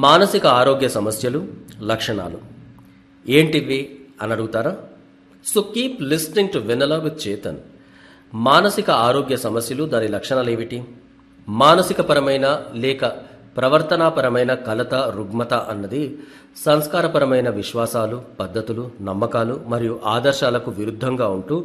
మానసిక ఆరోగ్య సమస్యలు లక్షణాలు ఏంటివి అని అడుగుతారా so keep listening to Vennela with Chetan మానసిక ఆరోగ్య సమస్యలు దాని లక్షణాలు ఏమిటి మానసిక పరమైన లేక ప్రవర్తనాపరమైన కలత రుగ్మత అన్నది సంస్కారపరమైన విశ్వాసాలు పద్ధతులు నమ్మకాలు మరియు ఆదర్శాలకు విరుద్ధంగా ఉంటూ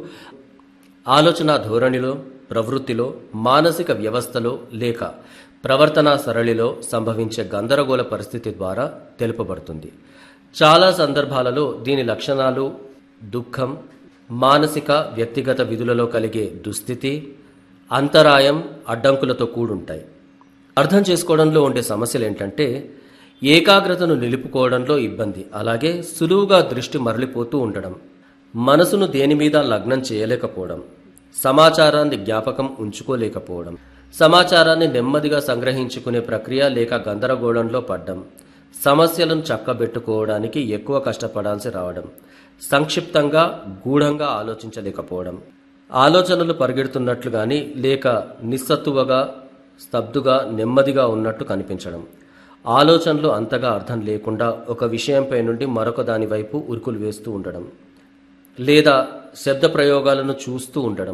ఆలోచన ధోరణిలో ప్రవృత్తిలో మానసిక వ్యవస్థలో లేక ప్రవర్తనా సరళిలో సంభవించే గందరగోళ పరిస్థితి ద్వారా తెలుపబడుతుంది చాలా సందర్భాలలో దీని లక్షణాలు దుఃఖం మానసిక వ్యక్తిగత విధులలో కలిగే దుస్థితి అంతరాయం అడ్డంకులతో కూడుంటాయి అర్థం చేసుకోవడంలో ఉండే సమస్యలు ఏంటంటే ఏకాగ్రతను నిలుపుకోవడంలో ఇబ్బంది అలాగే సులువుగా దృష్టి మరలిపోతూ ఉండడం మనసును దేని మీద లగ్నం చేయలేకపోవడం సమాచారాన్ని జ్ఞాపకం ఉంచుకోలేకపోవడం సమాచారాన్ని నెమ్మదిగా సంగ్రహించుకునే ప్రక్రియ లేక గందరగోళంలో పడ్డం సమస్యలను చక్కబెట్టుకోవడానికి ఎక్కువ కష్టపడాల్సి రావడం సంక్షిప్తంగా గూఢంగా ఆలోచించలేకపోవడం ఆలోచనలు పరిగెడుతున్నట్లు గాని లేక నిస్సత్తువగా స్తబ్దుగా నెమ్మదిగా ఉన్నట్టు కనిపించడం ఆలోచనలు అంతగా అర్థం లేకుండా ఒక విషయంపై నుండి మరొక దాని వైపు ఉరుకులు వేస్తూ ఉండడం లేదా శబ్ద ప్రయోగాలను చూస్తూ ఉండడం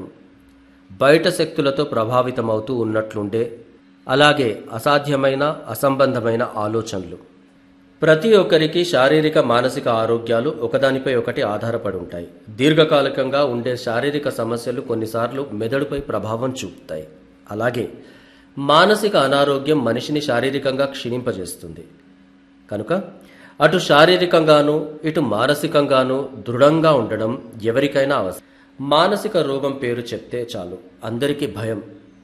బయట శక్తులతో ప్రభావితమవుతూ ఉన్నట్లుండే అలాగే అసాధ్యమైన అసంబంధమైన ఆలోచనలు ప్రతి ఒక్కరికి శారీరక మానసిక ఆరోగ్యాలు ఒకదానిపై ఒకటి ఆధారపడి ఉంటాయి దీర్ఘకాలికంగా ఉండే శారీరక సమస్యలు కొన్నిసార్లు మెదడుపై ప్రభావం చూపుతాయి అలాగే మానసిక అనారోగ్యం మనిషిని శారీరకంగా క్షీణింపజేస్తుంది కనుక అటు శారీరకంగాను ఇటు మానసికంగాను దృఢంగా ఉండడం ఎవరికైనా అవసరం మానసిక రోగం పేరు చెప్తే చాలు అందరికీ భయం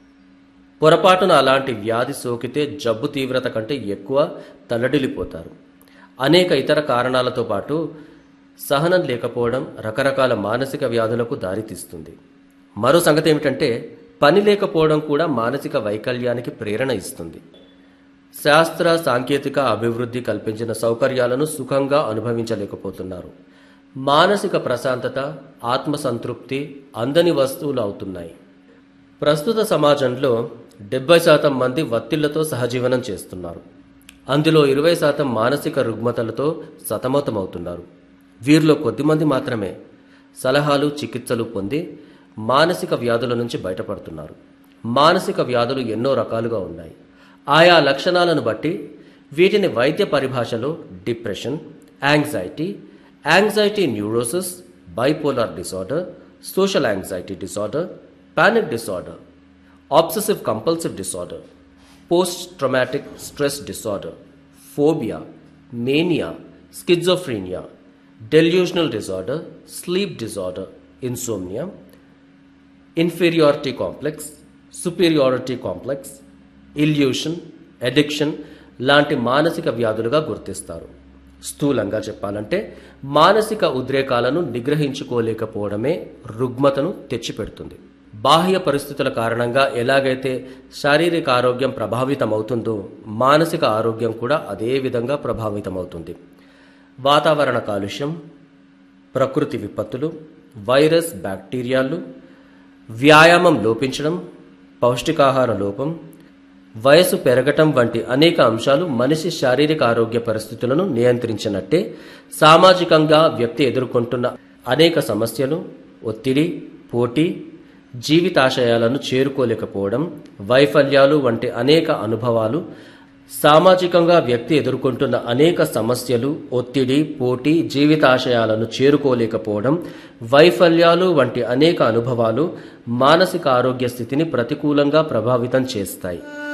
పొరపాటున అలాంటి వ్యాధి సోకితే జబ్బు తీవ్రత కంటే ఎక్కువ తల్లడిల్లిపోతారు అనేక ఇతర కారణాలతో పాటు సహనం లేకపోవడం రకరకాల మానసిక వ్యాధులకు దారితీస్తుంది మరో సంగతి ఏమిటంటే పని లేకపోవడం కూడా మానసిక వైకల్యానికి ప్రేరణ ఇస్తుంది శాస్త్ర సాంకేతిక అభివృద్ధి కల్పించిన సౌకర్యాలను సుఖంగా అనుభవించలేకపోతున్నారు మానసిక ప్రశాంతత ఆత్మసంతృప్తి అందని వస్తువులు అవుతున్నాయి ప్రస్తుత సమాజంలో డెబ్బై శాతం మంది వత్తిళ్లతో సహజీవనం చేస్తున్నారు అందులో ఇరవై శాతం మానసిక రుగ్మతలతో సతమతమవుతున్నారు వీరిలో కొద్దిమంది మాత్రమే సలహాలు చికిత్సలు పొంది మానసిక వ్యాధుల నుంచి బయటపడుతున్నారు మానసిక వ్యాధులు ఎన్నో రకాలుగా ఉన్నాయి ఆయా లక్షణాలను బట్టి వీటిని వైద్య పరిభాషలో depression anxiety anxiety neurosis bipolar disorder social anxiety disorder panic disorder obsessive compulsive disorder post traumatic stress disorder phobia mania schizophrenia delusional disorder sleep disorder insomnia inferiority complex superiority complex illusion addiction లాంటి మానసిక వ్యాధులుగా గుర్తిస్తారు స్థూలంగా చెప్పాలంటే మానసిక ఉద్రేకాలను నిగ్రహించుకోలేకపోవడమే రుగ్మతను తెచ్చిపెడుతుంది బాహ్య పరిస్థితుల కారణంగా ఎలాగైతే శారీరక ఆరోగ్యం ప్రభావితమవుతుందో మానసిక ఆరోగ్యం కూడా అదే విధంగా ప్రభావితమవుతుంది వాతావరణ కాలుష్యం ప్రకృతి విపత్తులు వైరస్ బ్యాక్టీరియాలు వ్యాయామం లోపించడం పౌష్టికాహార లోపం వయసు పెరగటం వంటి అనేక అంశాలు మనిషి శారీరక ఆరోగ్య పరిస్థితులను నియంత్రించినట్టే సామాజికంగా వ్యక్తి ఎదుర్కొంటున్న అనేక సమస్యలు ఒత్తిడి పోటీ జీవితాశయాలను చేరుకోలేకపోవడం వైఫల్యాలు వంటి అనేక అనుభవాలు సామాజికంగా వ్యక్తి ఎదుర్కొంటున్న అనేక సమస్యలు ఒత్తిడి పోటీ జీవితాశయాలను చేరుకోలేకపోవడం వైఫల్యాలు వంటి అనేక అనుభవాలు మానసిక ఆరోగ్య స్థితిని ప్రతికూలంగా ప్రభావితం చేస్తాయి